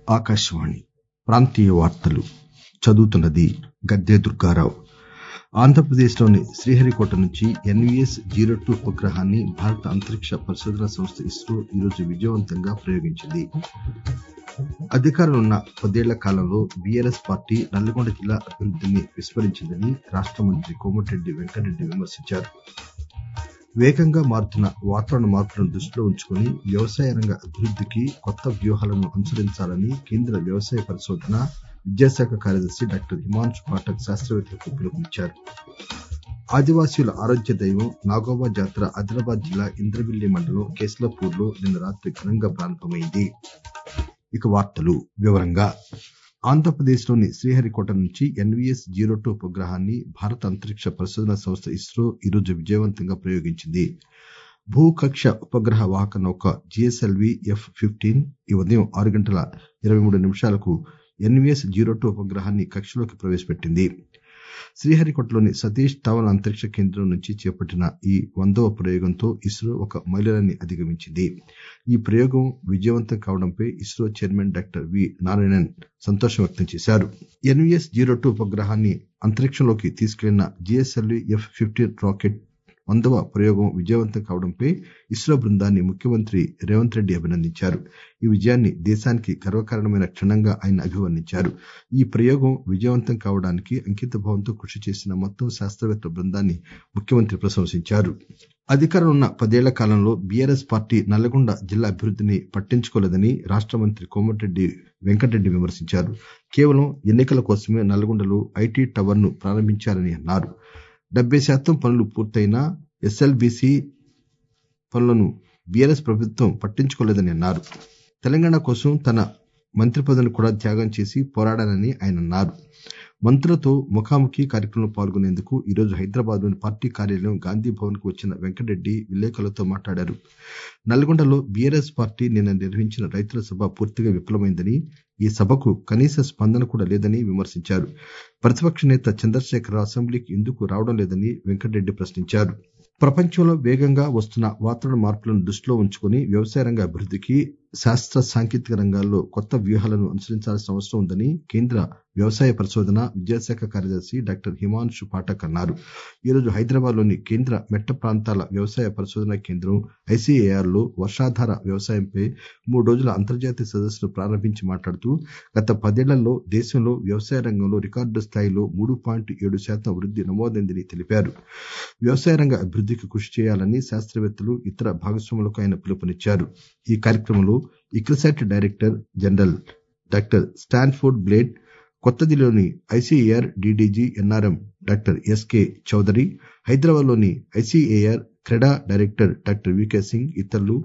ఆకాశవాణి ప్రాంతీయ వార్తలు చదువుతున్నది గద్దె దుర్గారావు ఆంధ్రప్రదేశ్లోని శ్రీహరికోట నుంచి ఎన్వీఎస్ జీరో టూ ఉపగ్రహాన్ని భారత అంతరిక్ష పరిశోధనా సంస్థ ఇస్రో ఈరోజు విజయవంతంగా ప్రయోగించింది అధికారంలో ఉన్న పదేళ్ల కాలంలో బీఆర్ఎస్ పార్టీ నల్లగొండ జిల్లా అభివృద్దిని విస్మరించిందని రాష్ట మంత్రి కోమటిరెడ్డి వెంకటరెడ్డి విమర్శించారు వేగంగా మారుతున్న వాతావరణ మార్పులను దృష్టిలో ఉంచుకుని వ్యవసాయ రంగ అభివృద్దికి కొత్త వ్యూహాలను అనుసరించాలని కేంద్ర వ్యవసాయ పరిశోధన విద్యాశాఖ కార్యదర్శి డాక్టర్ హిమాంశు పాఠక్ శాస్త్రవేత్తలకు పిలుపునిచ్చారు ఆదివాసీల ఆరాధ్య దైవం నాగోబా జాతర ఆదిలాబాద్ జిల్లా ఇంద్రవిల్లి మండలం కేస్లాపూర్ లో నిన్న రాత్రి ఘనంగా ప్రారంభమైంది ఆంధ్రప్రదేశ్ లోని శ్రీహరికోట నుంచి ఎన్వీఎస్ జీరో టూ ఉపగ్రహాన్ని భారత అంతరిక్ష పరిశోధనా సంస్థ ఇస్రో ఈరోజు విజయవంతంగా ప్రయోగించింది భూకక్ష ఉపగ్రహ వాహక నౌక జీఎస్ఎల్వీ ఎఫ్ ఫిప్టీన్ ఈ ఉదయం ఆరు గంటల ఇరవై మూడు నిమిషాలకు ఎన్వీఎస్ జీరో టూ ఉపగ్రహాన్ని కక్షలోకి ప్రవేశపెట్టింది శ్రీహరికోటలోని సతీష్ ధావన్ అంతరిక్ష కేంద్రం నుంచి చేపట్టిన ఈ వందవ ప్రయోగంతో ఇస్రో ఒక మైలురాయిని అధిగమించింది ఈ ప్రయోగం విజయవంతం కావడంపై ISRO chairman doctor V Narayanan సంతోషం వ్యక్తం చేశారు ఎన్వీఎస్ జీరో టూ ఉపగ్రహాన్ని అంతరిక్షంలోకి తీసుకెళ్లిన జీఎస్ఎల్వీ ఎఫ్ ఫిప్టీన్ రాకెట్ వందవ ప్రయోగం విజయవంతం కావడంపై ఇస్రో బృందాన్ని ముఖ్యమంత్రి రేవంత్ రెడ్డి అభినందించారు ఈ విజయాన్ని దేశానికి గర్వకారణమైన క్షణంగా ఆయన అభివర్ణించారు ఈ ప్రయోగం విజయవంతం కావడానికి అంకితభావంతో కృషి చేసిన మొత్తం శాస్త్రవేత్తల బృందాన్ని ముఖ్యమంత్రి ప్రశంసించారు అధికారంలో ఉన్న పదేళ్ల కాలంలో బీఆర్ఎస్ పార్టీ నల్లగొండ జిల్లా అభివృద్దిని పట్టించుకోలేదని రాష్ట మంత్రి కోమటిరెడ్డి వెంకటరెడ్డి విమర్శించారు కేవలం ఎన్నికల కోసమే నల్లగొండలో ఐటీ టవర్ ను ప్రారంభించారని అన్నారు డెబ్బై శాతం పనులు పూర్తయినా ఎస్ఎల్బీసీ పనులను బీఆర్ఎస్ ప్రభుత్వం పట్టించుకోలేదని అన్నారు తెలంగాణ కోసం తన మంత్రి పదవిని కూడా త్యాగం చేసి పోరాడానని ఆయన అన్నారు మంత్రులతో ముఖాముఖి కార్యక్రమంలో పాల్గొనేందుకు ఈరోజు హైదరాబాద్ లోని పార్టీ కార్యాలయం గాంధీ భవన్ కు వచ్చిన వెంకటరెడ్డి విలేకరులతో మాట్లాడారు నల్గొండలో బీఆర్ఎస్ పార్టీ నిన్న నిర్వహించిన రైతుల సభ పూర్తిగా విఫలమైందని ఈ సభకు కనీస స్పందన కూడా లేదని విమర్శించారు ప్రతిపక్ష నేత చంద్రశేఖరరావు అసెంబ్లీకి ఎందుకు రావడం లేదని వెంకటరెడ్డి ప్రశ్నించారు ప్రపంచంలో వేగంగా వస్తున్న వాతావరణ మార్పులను దృష్టిలో ఉంచుకుని వ్యవసాయ రంగ అభివృద్దికి శాస్త్ర సాంకేతిక రంగాల్లో కొత్త వ్యూహాలను అనుసరించాల్సిన అవసరం ఉందని కేంద్ర వ్యవసాయ పరిశోధన విద్యాశాఖ కార్యదర్శి డాక్టర్ హిమాంశు పాఠక్ అన్నారు ఈరోజు హైదరాబాద్ లోని కేంద్ర మెట్ట ప్రాంతాల వ్యవసాయ పరిశోధనా కేంద్రం ఐసీఏఆర్ లో వర్షాధార వ్యవసాయంపై మూడు రోజుల అంతర్జాతీయ సదస్సును ప్రారంభించి మాట్లాడుతూ గత పదేళ్లలో దేశంలో వ్యవసాయ రంగంలో రికార్డు స్థాయిలో మూడు పాయింట్ ఏడు శాతం వృద్ది నమోదైందని తెలిపారు వ్యవసాయ రంగ అభివృద్దికి కృషి చేయాలని శాస్త్రవేత్తలు ఇతర భాగస్వాములకు ఆయన పిలుపునిచ్చారు ఈ కార్యక్రమంలో ICRISAT director general doctor Stanford Blade కొత్తదిల్లీలోని ICAR DDG NRM doctor SK Chaudhary Hyderabad లోని ICAR CRIDA director doctor VK Singh ఇతరులు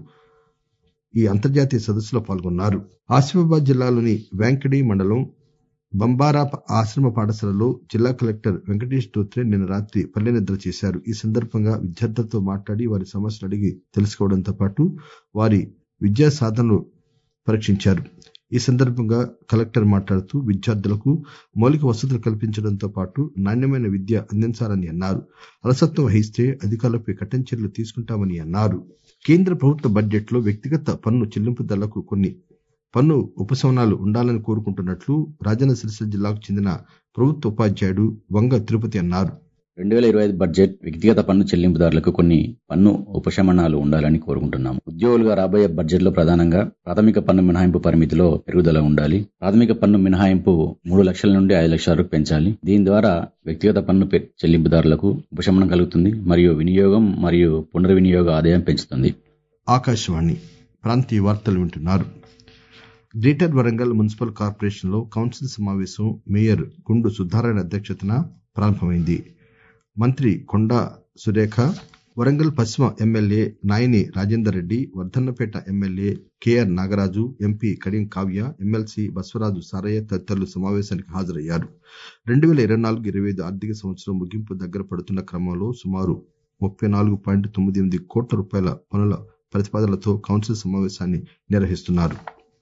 ఈ అంతర్జాతీయ సదస్సులో పాల్గొన్నారు ఆసిఫాబాద్ జిల్లాలోని వ్యాంకడి మండలం బంబారా ఆశ్రమ పాఠశాలలో జిల్లా కలెక్టర్ వెంకటేష్ దోత్రే నిన్న రాత్రి పల్లె నిద్ర చేశారు ఈ సందర్భంగా విద్యార్థులతో మాట్లాడి వారి సమస్యలు అడిగి తెలుసుకోవడంతో పాటు వారి విద్యా సాధనలు పరీక్షించారు ఈ సందర్భంగా కలెక్టర్ మాట్లాడుతూ విద్యార్థులకు మౌలిక వసతులు కల్పించడంతో పాటు నాణ్యమైన విద్య అందించాలని అన్నారు అలసత్వం వహిస్తే అధికారులపై కఠిన చర్యలు తీసుకుంటామని అన్నారు కేంద్ర ప్రభుత్వ బడ్జెట్ లో వ్యక్తిగత పన్ను చెల్లింపుదారులకు కొన్ని పన్ను ఉపశమనాలు ఉండాలని కోరుకుంటున్నట్లు రాజన్న సిరిసిల్ల జిల్లాకు చెందిన ప్రభుత్వ ఉపాధ్యాయుడు వంగ తిరుపతి అన్నారు రెండు వేల ఇరవై ఐదు బడ్జెట్ వ్యక్తిగత పన్ను చెల్లింపుదారులకు కొన్ని పన్ను ఉపశమనాలు ఉండాలని కోరుకుంటున్నాము ఉద్యోగులుగా రాబోయే బడ్జెట్ లో ప్రధానంగా ప్రాథమిక పన్ను మినహాయింపు పరిమితిలో పెరుగుదల ఉండాలి ప్రాథమిక పన్ను మినహాయింపు మూడు లక్షల నుండి ఐదు లక్షల వరకు పెంచాలి దీని ద్వారా వ్యక్తిగత పన్ను చెల్లింపుదారులకు ఉపశమనం కలుగుతుంది మరియు వినియోగం మరియు పునర్వినియోగ ఆదాయం పెంచుతుంది ఆకాశవాణి ప్రాంతీయ వార్తలు వింటున్నారు గ్రేటర్ వరంగల్ మున్సిపల్ కార్పొరేషన్ లో కౌన్సిల్ సమావేశం మేయర్ గుండు సుధారాయణ అధ్యక్షతన ప్రారంభమైంది మంత్రి కొండా సురేఖ వరంగల్ పశ్చిమ MLA Naini Rajender Reddy Wardhannapet MLA KR Nagaraju MP Kadiyam Kavya MLC Baswaraju Saraiah తదితరులు సమావేశానికి హాజరయ్యారు రెండు వేల ఇరవై నాలుగు ఇరవై ఐదు ఆర్థిక సంవత్సరం ముగింపు దగ్గర పడుతున్న క్రమంలో సుమారు ముప్పై నాలుగు పాయింట్ తొమ్మిది ఎనిమిది కోట్ల రూపాయల పనుల ప్రతిపాదనలతో కౌన్సిల్ సమావేశాన్ని నిర్వహిస్తున్నారు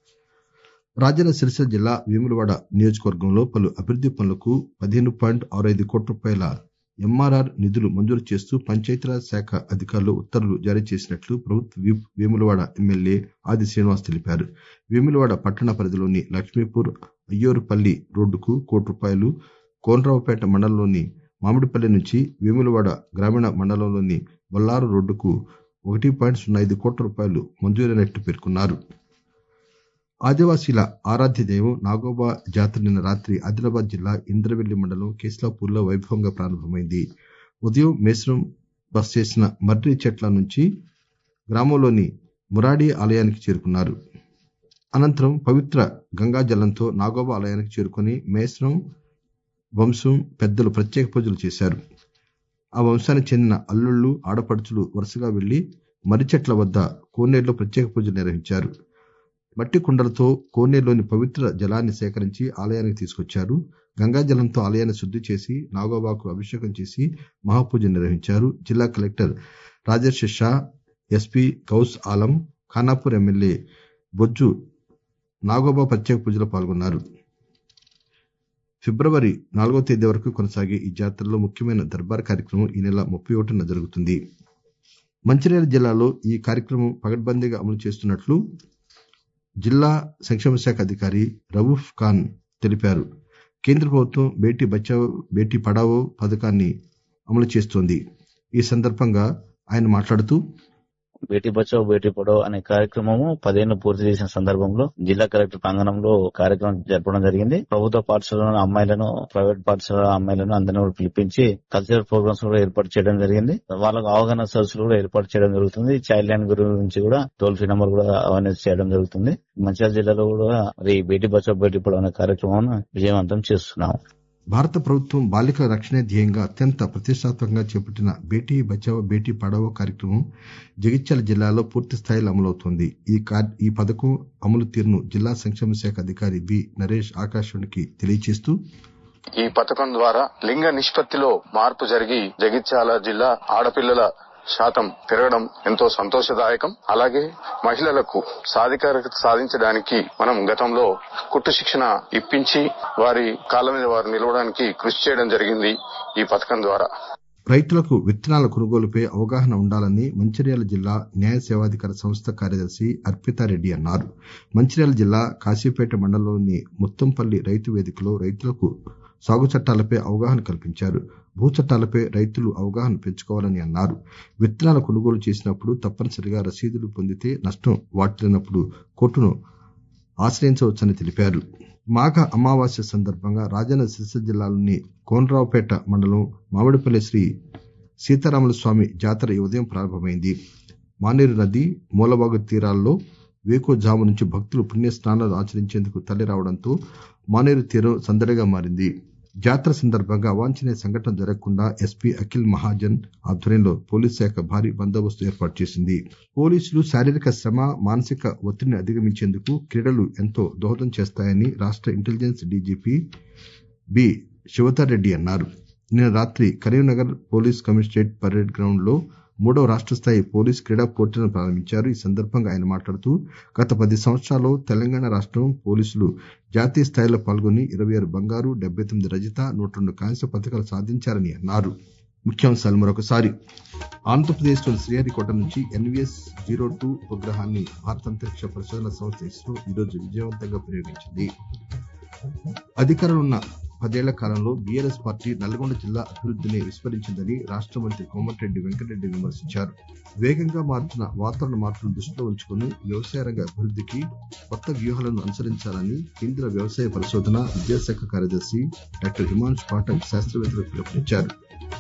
రాజన్న సిరిసిల్ల జిల్లా వేములవాడ నియోజకవర్గంలో పలు అభివృద్ది పనులకు పదిహేను పాయింట్ ఆరు ఐదు కోట్ల రూపాయల ఎంఆర్ఆర్ నిధులు మంజూరు చేస్తూ పంచాయతీరాజ్ శాఖ అధికారులు ఉత్తర్వులు జారీ చేసినట్లు ప్రభుత్వ విప్ వేములవాడ ఎమ్మెల్యే ఆది శ్రీనివాస్ తెలిపారు వేములవాడ పట్టణ పరిధిలోని లక్ష్మీపూర్ అయ్యోరుపల్లి రోడ్డుకు కోటి రూపాయలు కోనరావుపేట మండలంలోని మామిడిపల్లి నుంచి వేములవాడ గ్రామీణ మండలంలోని బొల్లారు రోడ్డుకు ఒకటి పాయింట్ సున్నా ఐదు కోట్ల రూపాయలు మంజూరైనట్లు పేర్కొన్నారు ఆదివాసీల ఆరాధ్య దైవం నాగోబా జాతర నిన్న రాత్రి ఆదిలాబాద్ జిల్లా ఇంద్రవెల్లి మండలం కేస్లాపూర్ లో వైభవంగా ప్రారంభమైంది ఉదయం మేసరం బస్ చేసిన మర్రి చెట్ల నుంచి గ్రామంలోని మురాడి ఆలయానికి చేరుకున్నారు అనంతరం పవిత్ర గంగా జలంతో నాగోబా ఆలయానికి చేరుకుని మేసరం వంశం పెద్దలు ప్రత్యేక పూజలు చేశారు ఆ వంశానికి చెందిన అల్లుళ్లు ఆడపడుచులు వరుసగా వెళ్లి మర్రి చెట్ల వద్ద కోనేరులో ప్రత్యేక పూజలు నిర్వహించారు మట్టి కుండలతో కోనేరులోని పవిత్ర జలాన్ని సేకరించి ఆలయానికి తీసుకొచ్చారు గంగా జలంతో ఆలయాన్ని శుద్ది చేసి నాగోబాకు అభిషేకం చేసి మహాపూజ నిర్వహించారు జిల్లా collector Rajarshi Shah SP Gaus Alam Khanapur MLA Bojju Nagoba ప్రత్యేక పూజలో పాల్గొన్నారు ఫిబ్రవరి నాలుగో తేదీ వరకు కొనసాగే ఈ జాతరలో ముఖ్యమైన దర్బార్ కార్యక్రమం ఈ నెల ముప్పై ఒకటిన జరుగుతుంది మంచిర్యాల జిల్లాలో ఈ కార్యక్రమం పకడ్బందీగా అమలు చేస్తున్నట్లు జిల్లా సంక్షేమ శాఖ అధికారి రవూఫ్ ఖాన్ తెలిపారు కేంద్ర ప్రభుత్వం బేటీ బచావో బేటీ పడావో పథకాన్ని అమలు చేస్తోంది ఈ సందర్భంగా ఆయన మాట్లాడుతూ బేటీ బచావ్ బేటీ పడావ్ అనే కార్యక్రమము పదేళ్లు పూర్తి చేసిన సందర్భంలో జిల్లా కలెక్టర్ ప్రాంగణంలో కార్యక్రమం జరపడం జరిగింది ప్రభుత్వ పాఠశాలలో అమ్మాయిలను ప్రైవేట్ పాఠశాల అమ్మాయిలను అందరినీ కూడా పిలిపించి కల్చరల్ ప్రోగ్రామ్స్ కూడా ఏర్పాటు చేయడం జరిగింది వాళ్ళకు అవగాహన సదస్సులు కూడా ఏర్పాటు చేయడం జరుగుతుంది చైల్డ్ లైన్ గురించి కూడా టోల్ ఫ్రీ నెంబర్ కూడా అవేర్నెస్ చేయడం జరుగుతుంది మంచిర్యాల జిల్లాలో కూడా మరి బేటీ బచావ్ బేటీ పడావ్ అనే కార్యక్రమం విజయవంతం చేస్తున్నాం భారత ప్రభుత్వం బాలికల రక్షణే ధ్యేయంగా అత్యంత ప్రతిష్టాత్మకంగా చేపట్టిన బేటీ బచావో బేటీ పడావో కార్యక్రమం జగిత్యాల జిల్లాలో పూర్తి స్థాయిలో అమలవుతోంది ఈ కార్- ఈ పథకం అమలు తీరును జిల్లా సంక్షేమ శాఖ అధికారి బి నరేష్ ఆకాశవాణికి తెలియజేస్తూ ఈ పథకం ద్వారా లింగ నిష్పత్తిలో మార్పు జరిగి జగిత్యాల జిల్లా ఆడపిల్లల శాతం పెరగడం ఎంతో సంతోషదాయకం అలాగే మహిళలకు సాధికారత సాధించడానికి మనం గతంలో కుట్టు శిక్షణ ఇప్పించి వారి కాళ్ళ మీద వారు నిలవడానికి కృషి చేయడం జరిగింది ఈ పథకం ద్వారా రైతులకు విత్తనాల కొనుగోలుపై అవగాహన ఉండాలని మంచిర్యాల జిల్లా న్యాయ సేవాధికార సంస్థ కార్యదర్శి అర్పితారెడ్డి అన్నారు మంచిర్యాల జిల్లా కాశీపేట మండలంలోని ముత్తంపల్లి రైతు వేదికలో రైతులకు సాగు చట్టాలపై అవగాహన కల్పించారు భూ చట్టాలపై రైతులు అవగాహన పెంచుకోవాలని అన్నారు విత్తనాల కొనుగోలు చేసినప్పుడు తప్పనిసరిగా రసీదులు పొందితే నష్టం వాటిల్లినప్పుడు కోర్టును ఆశ్రయించవచ్చని తెలిపారు మాఘ అమావాస్య సందర్భంగా రాజన్న సిరిసిల్ల జిల్లాలోని కోనరావుపేట మండలం మామిడిపల్లి శ్రీ సీతారాముల స్వామి జాతర ఈ ఉదయం ప్రారంభమైంది మానేరు నది మూలవాగు తీరాల్లో వేకోజాము నుంచి భక్తులు పుణ్య స్నానాలు ఆచరించేందుకు తరలి రావడంతో మానేరు తీరం సందడిగా మారింది జాతర సందర్భంగా అవాంఛనీయ సంఘటన జరగకుండా ఎస్పీ అఖిల్ మహాజన్ ఆధ్వర్యంలో పోలీస్ శాఖ భారీ బందోబస్తు ఏర్పాటు చేసింది పోలీసులు శారీరక శ్రమ మానసిక ఒత్తిడిని అధిగమించేందుకు క్రీడలు ఎంతో దోహదం చేస్తాయని రాష్ట intelligence DGP B Shivadhar Reddy అన్నారు నిన్న రాత్రి Karimnagar police commissionerate parade ground లో మూడవ రాష్ట స్థాయి పోలీస్ క్రీడా పోటీలను ప్రారంభించారు ఈ సందర్భంగా ఆయన మాట్లాడుతూ గత పది సంవత్సరాల్లో తెలంగాణ రాష్టం పోలీసులు జాతీయ స్థాయిలో పాల్గొని ఇరవై ఆరు బంగారు డెబ్బై తొమ్మిది రజిత నూట రెండు కాంస్య పథకాలు సాధించారని అన్నారు ముఖ్యాంశాలు మరొకసారి ఆంధ్రప్రదేశ్ లోని శ్రీహరికోట నుంచి ఎన్వీఎస్ జీరో టూ ఉపగ్రహాన్ని భారత అంతరిక్ష పరిశోధన సంస్థ ఇస్రో ఈరోజు విజయవంతంగా ప్రయోగించింది అధికారంలో ఉన్న పదేళ్ల కాలంలో బీఆర్ఎస్ పార్టీ నల్గొండ జిల్లా అభివృద్ధిని విస్మరించిందని రాష్ట మంత్రి కోమటిరెడ్డి వెంకటరెడ్డి విమర్శించారు వేగంగా మారుతున్న వాతావరణ మార్పులను దృష్టిలో ఉంచుకుని వ్యవసాయ రంగ అభివృద్ధికి కొత్త వ్యూహాలను అనుసరించాలని కేంద్ర వ్యవసాయ పరిశోధన విద్యాశాఖ కార్యదర్శి డాక్టర్ హిమాంశు పాఠక్ శాస్త్రవేత్తలకు పిలుపునిచ్చారు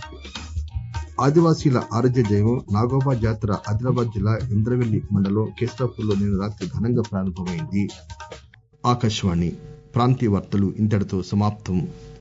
ఆదివాసీల ఆరాధ్య దైవం నాగోబా జాతర ఆదిలాబాద్ జిల్లా ఇంద్రవెల్లి మండలం కేస్లాపూర్లో నిన్న రాత్రి ఘనంగా ప్రారంభమైంది ఆకాశవాణి ప్రాంతీయ వార్తలు ఇంతటితో సమాప్తం